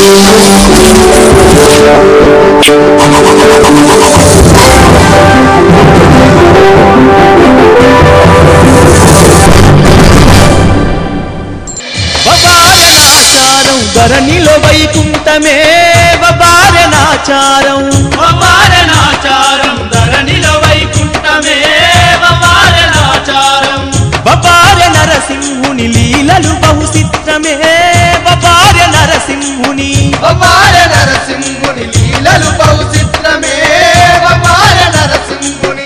బబారనాచారం ధరణిలో వైకుంఠమే బబారనాచారం వవారణాచారం ధరణిలో వైకుంఠమే వవారణాచారం బబార నరసింహుని లీలలు బహుచిత్రమే బబార నరసింహుని వమార నరసింహుని లీలలు బహు చిత్రమే వమార నరసింహుని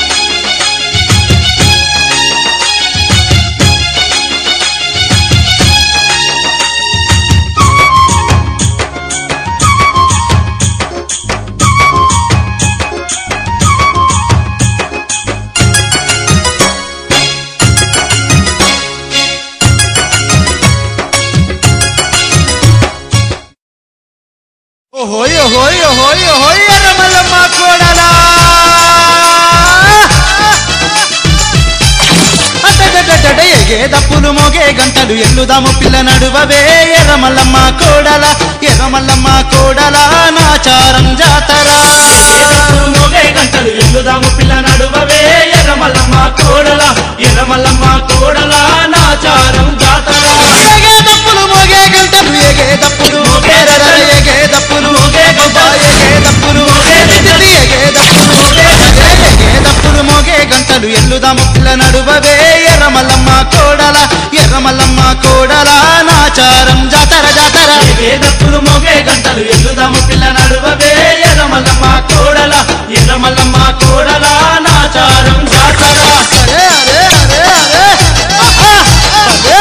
ఓహోయ్ ఓహోయ్ ఓహోయ్ ఓహోయ్ ఎర్రమల్లమ్మ కోడలా అటటటటట ఎగే దప్పులు మోగే గంటలు ఎల్లుదాము పిల్ల నడువవే ఎర్రమల్లమ్మ కోడల ఎర్రమల్లమ్మ కోడల నాచారం జాతర మోగే గంటలు ఎల్లుదాము పిల్ల నడువవే ఎర్రమల్లమ్మ కోడల ఎర్రమల్లమ్మ కోడల నాచారం జాతర ఎగే దప్పులు మోగే గంటలు ఎగే దప్పులు మోగే రరర ఎగే దప్పులు మోగే గంట ఎగే దప్పులు మోగే తిత్తిలి ఎగే దప్పులు మోగే గంట ఎగే దప్పులు మోగే గంటలు ఎల్లుదాము పిల్ల నడువవే ఎర్రమల్లమ్మ కోడల ఎర్రమల్లమ్మ కోడల నాచారం జాతర జాతర ఏ దప్పులు మోగే గంటలు ఎల్లుదాము పిల్ల నడువవే ఎర్రమల్లమ్మ కోడల ఎర్రమల్లమ్మ కోడల నాచారం జాతర అరే అరే అరే అరే ఆహా! అరే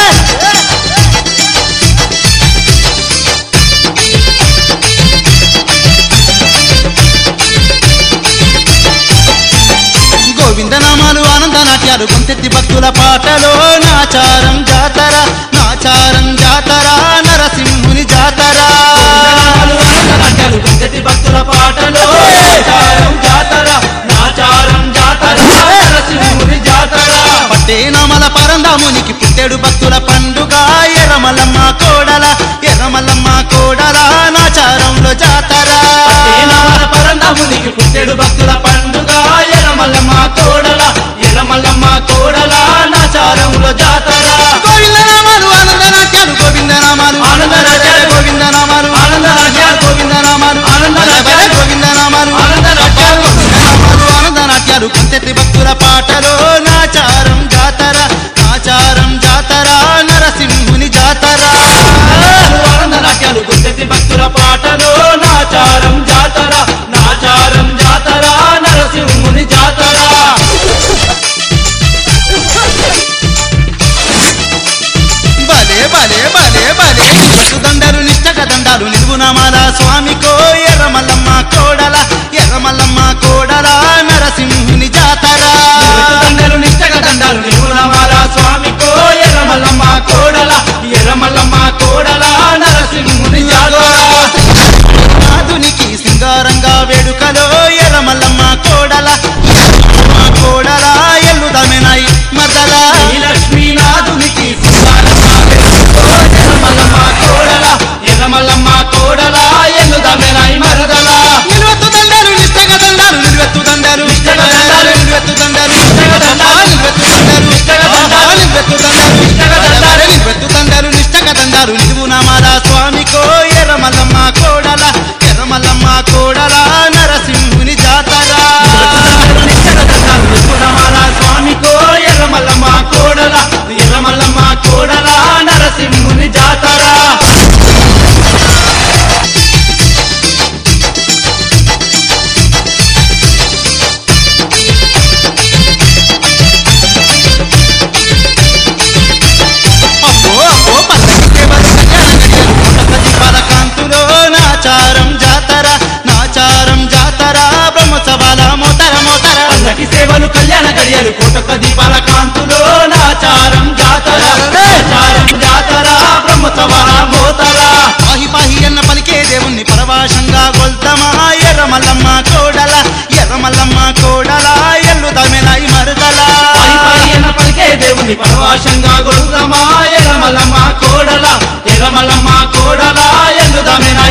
గోవిందనామాలు ఆనంద నాట్యాలు గొంతెత్తి భక్తుల పాటలో నాచారం జాతర నాచారం జాతర నరసింహుని జాతర నాట్యాలు గంగతి భక్తుల పాటలో నాచారం జాతర నాచారం జాతర నరసింహుని జాతర పట్టే నామల పరందామునికి పుట్టెడు భక్తుల పండుగ ఎర్రమల్లమ్మ కోడల ఎర్రమల్లమ్మ కోడల నాచారంలో జాతర ఏనామల పరందమునికి పుట్టెడు భక్తుల పండుగ ఎర్రమల్లమ్మ కోడల ఎర్రమల్లమ్మ కోడల నాచారంలో జాతర గోవిందనామాలు ఆనంద నాట్యాలు గోవిందనామాలు ఆనంద నాట్యాలు, గోవిందనామాలు ఆనంద నాట్యాలు, గోవిందనామాలు ఆనంద భలే భలే నాట్యాలు, గోవిందనామాలు ఆనంద నాట్యాలు, గోవిందనామాలు ఆనంద నాట్యాలు కొంతెత్తి భక్తుల పాటలో నాచారం జాతర నాచారం జాతర నరసింహుని జాతర ఆనంద నాట్యాలు గుండెత్తి భక్తుల పాటలో నాచారం జాతర నాచారం జాతర నరసింహుని జాతర భలే భలే భలే భలే దండలు నిష్టక దండాలు నిలువునామాల స్వామికో ఎర్రమల్లమ్మ కోడల ఎర్రమల్లమ్మ కోడల నరసింహుని జాతర దండలు నిష్టక దండాలు నిలువునామాల స్వామికో ఎర్రమల్లమ్మ కోడల ఎర్రమల్లమ్మ కోడల నరసింహుని జాతర నాదునికి సింగారంగా వేడుకలో ఎర్రమల్లమ్మ కోడల ఎర్రమల్లమ్మ కోడల ఎల్లుదమెనాయి మర్దల ఈ లక్ష్మీనాథునికి సింగారమ్మ వెలుగుతో ఎర్రమల్లమ్మ కోడల ఎర్రమల్లమ్మ కోడల ఎల్లుదమెనాయి మరదల నిలువెత్తు దండలు నిష్టక దండాలు నిలువెత్తు దండలు నిష్టక దండాలు, నిలువెత్తు దండలు నిష్టక దండాలు, నిలువెత్తు దండలు నిష్టక దండాలు, నిలువెత్తు దండలు నిష్టక దండాలు, నిలువెత్తు దండలు నిష్టక దండాలు నిలువునామాల స్వామికో ఎర్రమల్లమ్మ కోడల ఎర్రమల్లమ్మ కోడల నరసింహుని జాతర నిష్టకదండాలు స్వామికో ఎర్రమల్లమ్మ కోడల ఎర్రమల్లమ్మ కోడల నరసింహుని జాతర అబ్బో అబ్బో పల్లకి దేవత కళ్యాణ గడియలు కొండ దీపాల కాంతులో నాచారం జాతర నాచారం జాతర బ్రహ్మోత్సవాల మోతర మోతర పల్లకి సేవలు కళ్యాణ గడియలు కోటొక్క దీపాల కాంతులో నాచారం జాతర నాచారం జాతర బ్రహ్మోత్సవాల మోతర పాహి పాహి అన్న పలికే దేవుణ్ణి పరవాశంగా గొల్తమా ఎర్రమల్లమ్మ కోడల ఎర్రమల్లమ్మ కోడల ఎల్లుదమెనాయి మరుదల పై పై అన్న పలికే దేవుని పరవాశంగా గొడుగమా ఎర్రమల్లమ్మ కోడల ఎర్రమల్లమ్మ కోడల ఎల్లుదమెన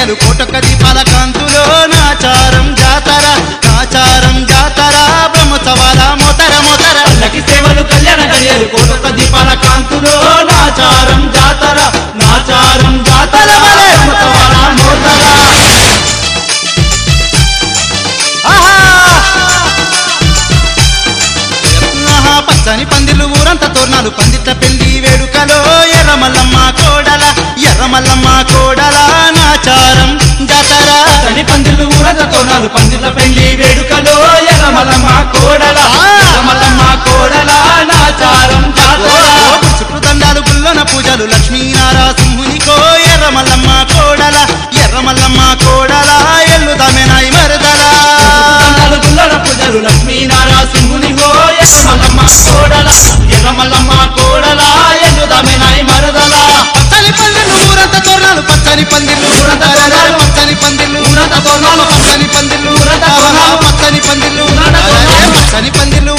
గడియలు కోటొక్క దీపాల కాంతులో నాచారం జాతర నాచారం జాతర బ్రహ్మోత్సవాల మోతర మోతర పల్లకి సేవలు కళ్యాణ గడియలు కోటొక్క దీపాల కాంతులో నాచారం జాతర నాచారం జాతర బ్రహ్మోత్సవాల మోతర ఆహా! ఆహా, పచ్చని పందిళ్ళు ఊరంతా తోరణాలు పందిట్ల పెళ్లి వేడుకలో ఎర్రమల్లమ్మ కోడల ఎర్రమల్లమ్మ కోడల నాచారం జాతర తని పందిళ్ళు ఊరద తోనాలు పందిళ్ళ పెళ్లి వేడుకలో ఎర్రమల్లమ్మ కోడల ఎర్రమల్లమ్మ కోడల నాచారం జాతర శుక్రదండాలు గుల్లన పూజలు లక్ష్మీనారా సింహునికో ఎర్రమల్లమ్మ కోడల ఎర్రమల్లమ్మ కోడల ఎల్లుదమెనాయి మరదల దండాలు గుల్లల పూజలు లక్ష్మీనారా సింహుని హో ఎర్రమల్లమ్మ కోడల ఎర్రమల్లమ్మ కోడల ఎల్లుదమెనాయి మరదల పచ్చని పందిళ్ళు ఊరంతా తోరణాలు పచ్చని పందిళ్ళు ఊరంతా తోరణాలు. పచ్చని పందిళ్ళు ఊరంతా తోరణాలు. పచ్చని పందిళ్ళు ఊరంతా తోరణాలు. పచ్చని పందిళ్ళు ఊరంతా తోరణాలు. పచ్చని పందిళ్ళు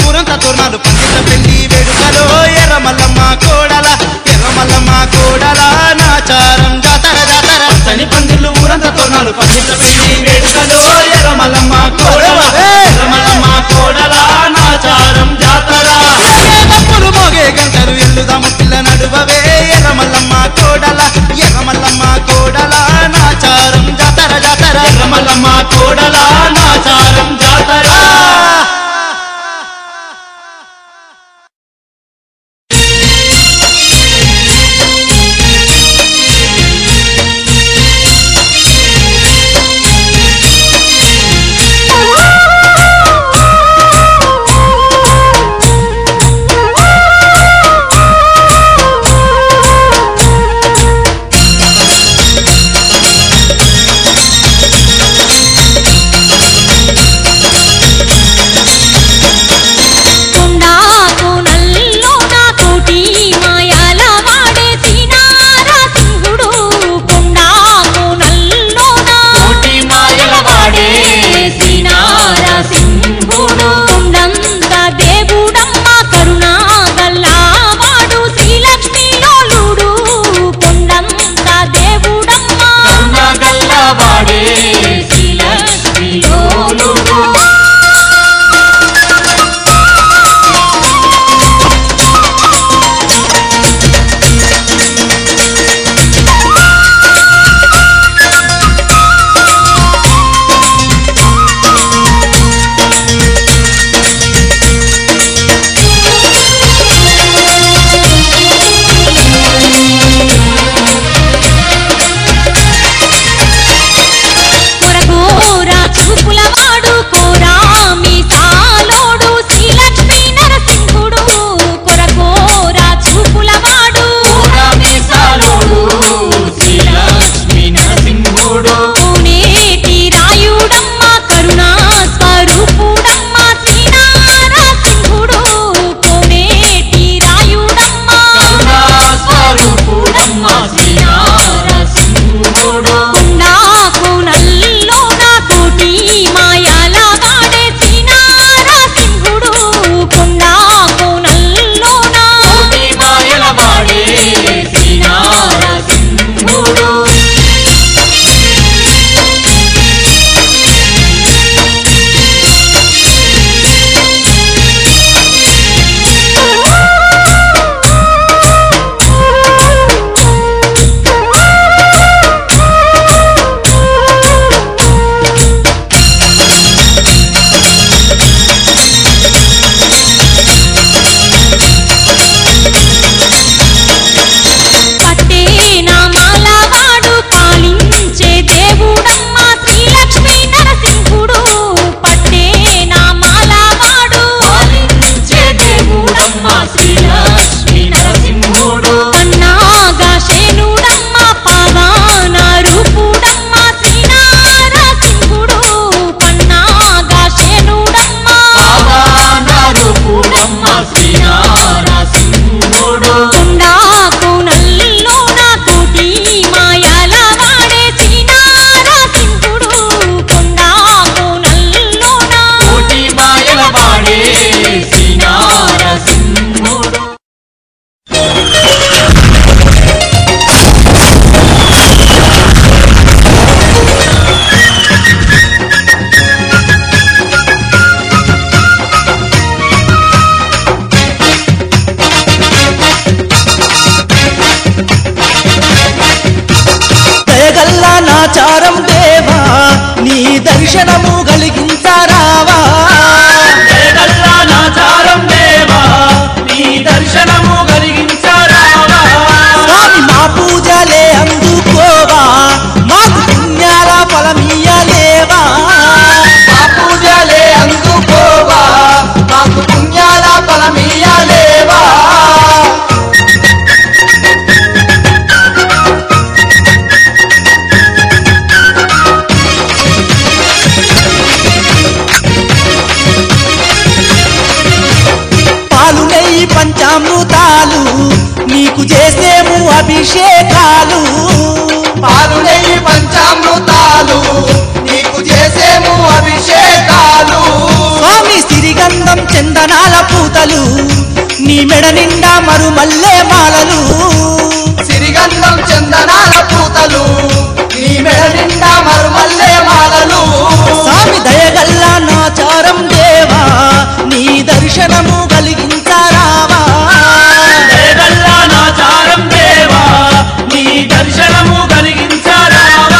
అభిషేకాలు పాలు నెయ్యి పంచామృతాలు నీకు చేసేము అభిషేకాలు స్వామి సిరిగంధం చందనాల పూతలు నీ మెడ నిండా మరుమల్లే మాలలు సిరిగంధం చందనాల పూతలు నీ మెడ నిండా మరుమల్లే మాలలు స్వామి దయగల్లా నాచారం దేవా నీ దర్శనము కలిగించారావా దయగల్లా నాచారం దేవా నీ దర్శనము కలిగించారావా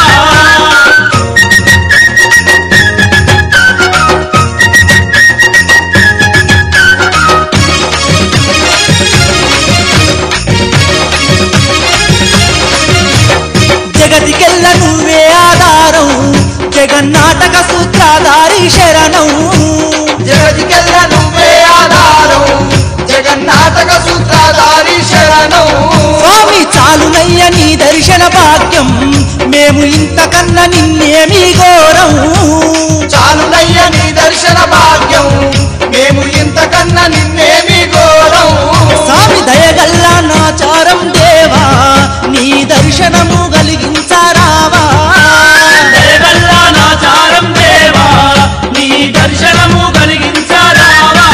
జగతికెల్ల నువ్వే ఆధారం జగన్నాటక సూత్రాధారి శరణం జగతికెల్ల నువ్వే ఆధారం జగన్నాటక సూత్రధారి శరణం స్వామి చాలునయ్య నీ దర్శన భాగ్యం మేము ఇంతకన్నా నిన్నేమి ఘోరం చాలునయ్య నీ దర్శన భాగ్యం మేము ఇంతకన్నా నిన్నేమి ఘోరం స్వామి దయగల్లా నాచారం దేవా నీ దర్శనము కలిగించారావా దయగల్లా నాచారం దేవా నీ దర్శనము కలిగించారావా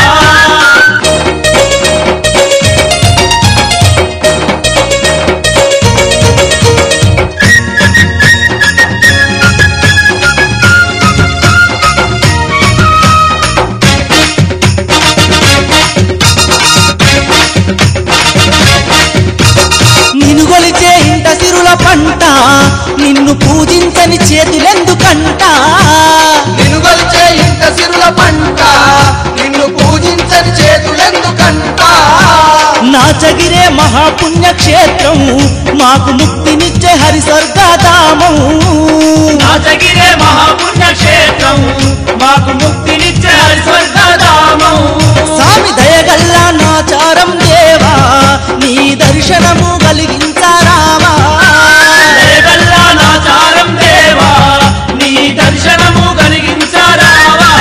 నిన్ను గొలిచే ఇంట సిరుల పంట నిన్ను పూజించని చేతులెందుకంట నిన్ను గొలిచే ఇంత సిరుల పంట నిన్ను పూజించని చేతులెందుకంట నాచగిరే మహాపుణ్యక్షేత్రం మాకు ముక్తినిచ్చే హరి స్వర్గధామం నాచగిరే మహాపుణ్యక్షేత్రం మాకు ముక్తినిచ్చే స్వర్గధామం స్వామి దయగల్లా నాచారం దేవా నీ దర్శనము కలిగించారావా దయగల్లా నాచారం దేవా నీ దర్శనము కలిగించారావా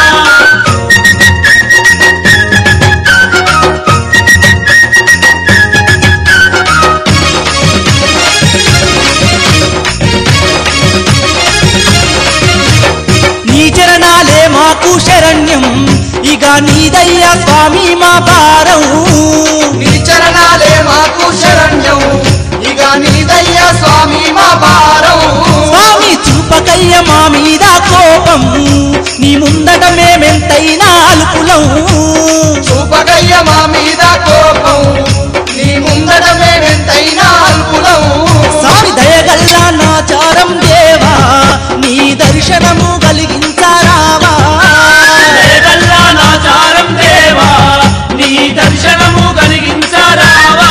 నీ చరణాలే మాకు శరణ్యం ఇక నీదయ్యా స్వామి మా భారం నీ చరణాలే మాకు శరణ్యం ఇక నీదయ్య స్వామి మా భారం స్వామి చూపకయ్య మా మీద కోపం నీ ముందట మేమెంతైనా అల్పులం చూపగయ్య మా మీద కోపం నీ ముందట మేమెంతైనా అల్పులం స్వామి దయగల్లా నాచారం దేవా నీ దర్శనము కలిగించారావా దయగల్లా నాచారం దేవా నీ దర్శనము కలిగించారావా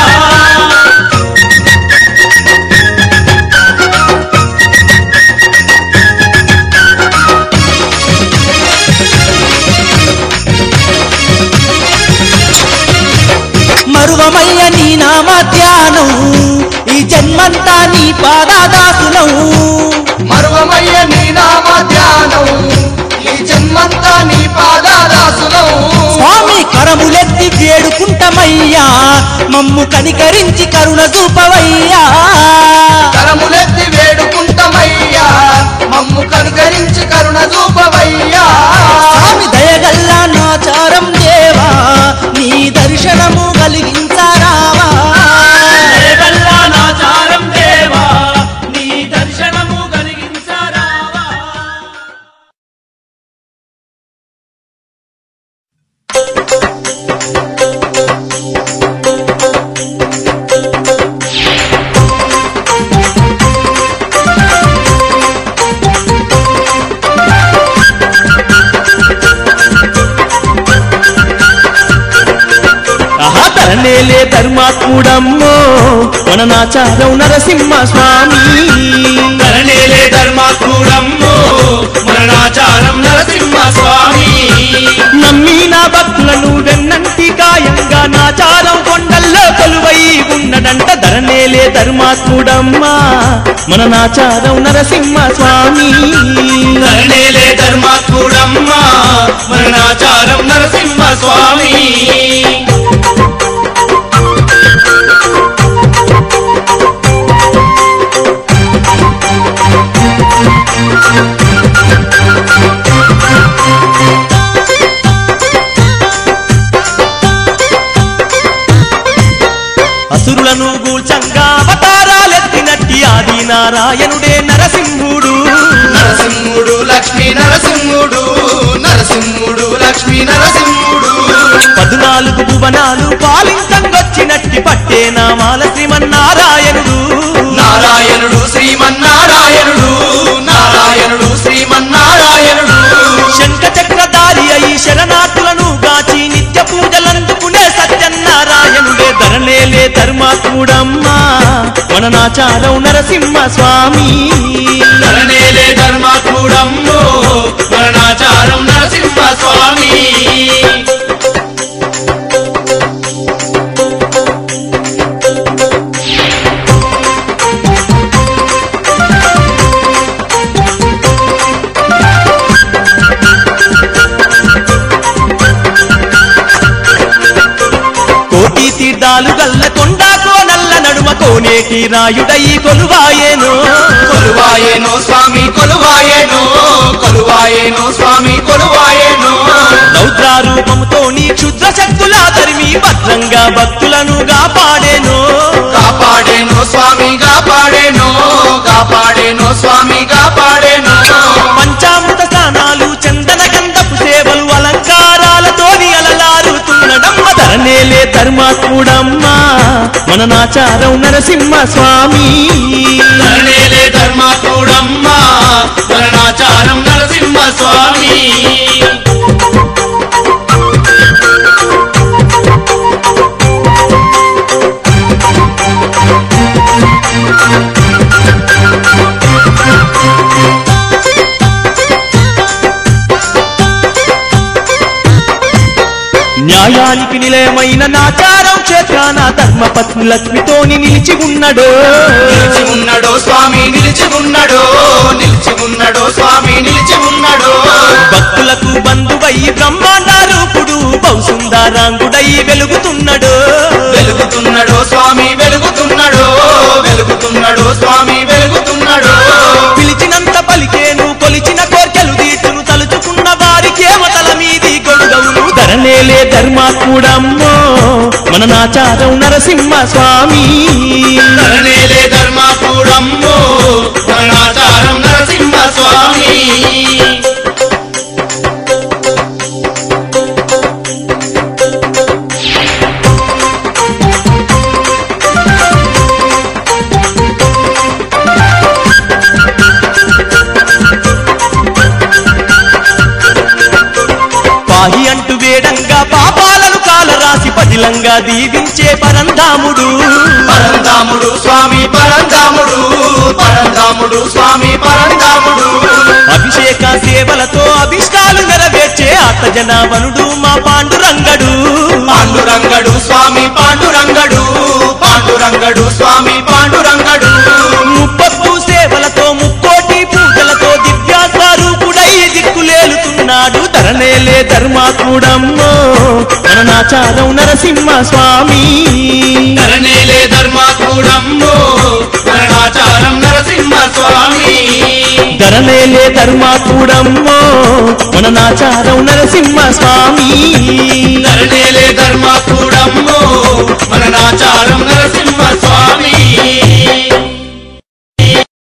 మరువమయ్య నీ నామ ధ్యానం ఈ జన్మంతా నీ పాదాదాసులం మరువమయ్య నీ నామ ధ్యానం ఈ జన్మంతా నీ పాదాదాసులం స్వామి కరములెత్తి వేడుకుంటమయ్యా మమ్ము కనికరించి కరుణ చూపవయ్యా కరములెత్తి వేడుకుంటమయ్యా మమ్ము కనుకరించి కరుణ చూపవయ్యా స్వామి దయగల్లా నాచారం దేవా నీ దర్శనము కలిగించారావా దయగల్లా నాచారం దేవా నీ దర్శనము కలిగించారావా ఆహా తరణేలే ధర్మాత్ముడమ్మో మన నాచారం నరసింహ స్వామి ధరణేలే ధర్మాత్ముడమ్మో మరణాచారం నరసింహ స్వామి నమ్మిన భక్తులను వెన్నంటి కాయంగా నాచారం కొండల్లో కొలువై ఉన్నడంట ధరణేలే ధర్మాత్ముడమ్మా మన నాచారం నరసింహ స్వామి ధరణేలే ధర్మాత్ముడమ్మా మరణాచారం నరసింహ స్వామి నారాయణుడే నరసింహుడు నరసింహుడు లక్ష్మీ నరసింహుడు నరసింహుడు లక్ష్మీ నరసింహుడు పద్నాలుగు భువనాలు పాలించంగొచ్చినట్టి పట్టే నామాల శ్రీమన్నారాయణుడు నారాయణుడు శ్రీమన్నారాయణుడు నారాయణుడు శ్రీమన్నారాయణుడు శంఖ చక్రధారి అయి శరణార్థులను గాచి నిత్య పూజలందుకునే సత్యనారాయణుడే ధరనేలే ధర్మాత్ముడమ్మా మన నాచారం నరసింహ స్వామి ధరణేలే ధర్మాత్ముడమ్మో వర్ణాచారం నరసింహ స్వామి కోటి తీర్థాలు గల్ల కొండ కోనల్ల నడుమ కోనేటి రాయుడై కొలువాయేను కొలువాయేనో స్వామి కొలువాయేనో కొలువాయేనో స్వామి కొలువాయేనో రౌద్రారూపముతో నీ క్షుద్ర శక్తుల తరిమి భద్రంగా భక్తులను కాపాడేను కాపాడేనో స్వామి కాపాడేనో కాపాడేనో స్వామి కాపాడేనో పంచామృత స్నానాలు చందన గంధపు సేవలు అలంకారాలతోని అలలారుతున్నడమ్మ ధరనేలే ధర్మాత్ముడమ్మా మన నాచారం నరసింహ స్వామి ధరణేలే ధర్మాత్ముడమ్మా వర్ణాచారం నరసింహ స్వామి న్యాయానికి నిలయమైన నాచారం క్షేత్రాన ధర్మపత్ని లక్ష్మితోని నిలిచి ఉన్నాడు నిలిచి ఉన్నాడో స్వామి నిలిచి ఉన్నాడో నిలిచి ఉన్నాడో స్వామి నిలిచి ఉన్నాడో భక్తులకు బంధువై బ్రహ్మాండ రూపుడు బహుసుందరాంగుడై వెలుగుతున్నాడు వెలుగుతున్నాడో స్వామి వెలుగుతున్నాడో వెలుగుతున్నాడో స్వామి వెలుగుతున్నాడో పిలిచినంత పలికేను కొలిచిన కోర్కెలు తీర్చును తలుచుకున్న వారికేమ తల మీది గొడుగవును ధరనేలే ధర్మాత్ముడమ్మో మన నాచారం నరసింహ స్వామి ధరణేలే ధర్మాత్ముడమ్మో వర్ణాచారం నరసింహ స్వామి పాహి అంటూ వేడంగా పాపాలను కాలరాసి పదిలంగా దీవించే పరంధాముడు పరంధాముడు స్వామి పరంధాముడు పరంధాముడు స్వామి పరంధాముడు అభిషేక సేవలతో అభిష్టాలు నెరవేర్చే ఆతజనావనుడు మా పాండురంగడు పాండురంగడు స్వామి పాండురంగడు పాండురంగడు స్వామి పాండురంగడు ముప్పొద్దు సేవలతో ముక్కోటి పూజలతో దివ్య స్వరూపుడై దిక్కులేలుతున్నాడు ధరనేలే ధర్మాత్ముడమ్మో మన నాచారం నరసింహ స్వామి ధరణేలే ధర్మాత్ముడమ్మో వర్ణాచారం నరసింహ స్వామి ధరనేలే ధర్మాత్ముడమ్మో మన నాచారం నరసింహ స్వామి